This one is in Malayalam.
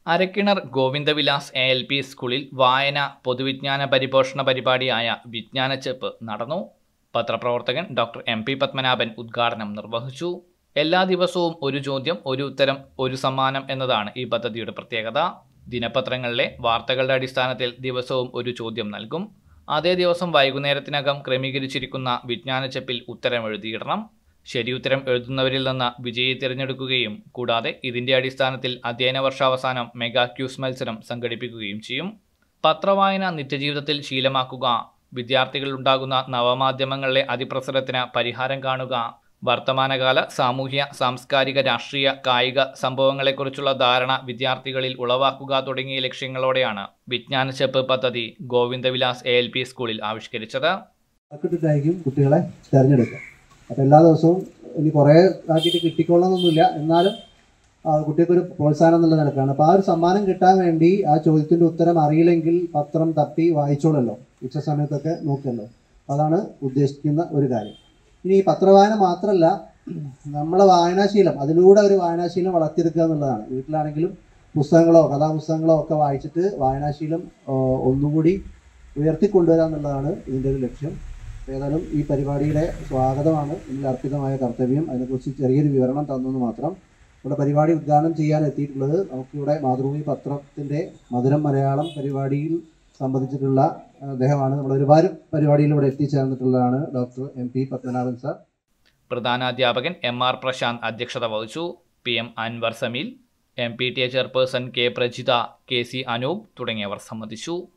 Arakkinar Govindavilas A L P സ്കൂളിൽ വായന പൊതുവിജ്ഞാന പരിപോഷണ പരിപാടിയായ വിജ്ഞാനച്ചെപ്പ് നടന്നു പത്രപ്രവർത്തകൻ ഡോക്ടർ എം പി പത്മനാഭൻ ഉദ്ഘാടനം നിർവഹിച്ചു എല്ലാ ദിവസവും ഒരു ചോദ്യം ഒരു ഉത്തരം ഒരു സമ്മാനം എന്നതാണ് ഈ പദ്ധതിയുടെ പ്രത്യേകത ദിനപത്രങ്ങളിലെ വാർത്തകളുടെ അടിസ്ഥാനത്തിൽ ദിവസവും ഒരു ചോദ്യം നൽകും അതേ ദിവസം വൈകുന്നേരത്തിനകം ക്രമീകരിച്ചിരിക്കുന്ന വിജ്ഞാനച്ചെപ്പിൽ ഉത്തരം എഴുതിയിടണം ശരിയുത്തരം എഴുതുന്നവരിൽ നിന്ന് വിജയി തിരഞ്ഞെടുക്കുകയും കൂടാതെ ഇതിന്റെ അടിസ്ഥാനത്തിൽ അധ്യയന വർഷാവസാനം മെഗാ ക്യൂസ് മത്സരം സംഘടിപ്പിക്കുകയും ചെയ്യും പത്രവായന നിത്യജീവിതത്തിൽ ശീലമാക്കുക വിദ്യാർത്ഥികളിലുണ്ടാകുന്ന നവമാധ്യമങ്ങളിലെ അതിപ്രസരത്തിന് പരിഹാരം കാണുക വർത്തമാനകാല സാമൂഹ്യ സാംസ്കാരിക രാഷ്ട്രീയ കായിക സംഭവങ്ങളെക്കുറിച്ചുള്ള ധാരണ വിദ്യാർത്ഥികളിൽ ഉളവാക്കുക തുടങ്ങിയ ലക്ഷ്യങ്ങളോടെയാണ് വിജ്ഞാനച്ചെപ്പ് പദ്ധതി ഗോവിന്ദവിലാസ് എ എൽ പി സ്കൂളിൽ ആവിഷ്കരിച്ചത് കണക്കിട്ടിട്ടായിരിക്കും കുട്ടികളെ തിരഞ്ഞെടുക്കുക അപ്പോൾ എല്ലാ ദിവസവും ഇനി കുറേ ആക്കിയിട്ട് കിട്ടിക്കൊള്ളണമെന്നൊന്നുമില്ല എന്നാലും ആ, കുട്ടികൾക്കൊരു പ്രോത്സാഹനം എന്നുള്ള നിലക്കാണ് അപ്പോൾ ആ ഒരു സമ്മാനം കിട്ടാൻ വേണ്ടി ആ ചോദ്യത്തിൻ്റെ ഉത്തരം അറിയില്ലെങ്കിൽ പത്രം തപ്പി വായിച്ചോളല്ലോ ഉച്ച സമയത്തൊക്കെ നോക്കുമല്ലോ അതാണ് ഉദ്ദേശിക്കുന്ന ഒരു കാര്യം ഇനി ഈ പത്രവായന മാത്രമല്ല നമ്മളെ വായനാശീലം അതിലൂടെ ഒരു വായനാശീലം വളർത്തിയെടുക്കുക എന്നുള്ളതാണ് വീട്ടിലാണെങ്കിലും പുസ്തകങ്ങളോ കഥാപുസ്തകങ്ങളോ ഒക്കെ വായിച്ചിട്ട് വായനാശീലം ആ, ഒന്നുകൂടി ഉയർത്തിക്കൊണ്ടുവരിക എന്നുള്ളതാണ് ഇതിൻ്റെ ഒരു ലക്ഷ്യം ഏതായാലും ഈ പരിപാടിയുടെ സ്വാഗതമാണ് ഇതിൽ അർപ്പിതമായ കർത്തവ്യം അതിനെക്കുറിച്ച് ചെറിയൊരു വിവരണം തന്നെന്ന് മാത്രം ഇവിടെ പരിപാടി ഉദ്ഘാടനം ചെയ്യാൻ എത്തിയിട്ടുള്ളത് നമുക്കിവിടെ മാതൃഭൂമി പത്രത്തിൻ്റെ മധുരം മലയാളം പരിപാടിയിൽ സംബന്ധിച്ചിട്ടുള്ള അദ്ദേഹമാണ് നമ്മൾ ഒരുപാട് പരിപാടിയിൽ ഇവിടെ എത്തിച്ചേർന്നിട്ടുള്ളതാണ് doctor M P Padmanabhan sir പ്രധാനാധ്യാപകൻ എം ആർ പ്രശാന്ത് അധ്യക്ഷത വഹിച്ചു P M Anwar Sameel M P T A chairperson K Prajitha K C Anoop തുടങ്ങിയവർ സംബന്ധിച്ചു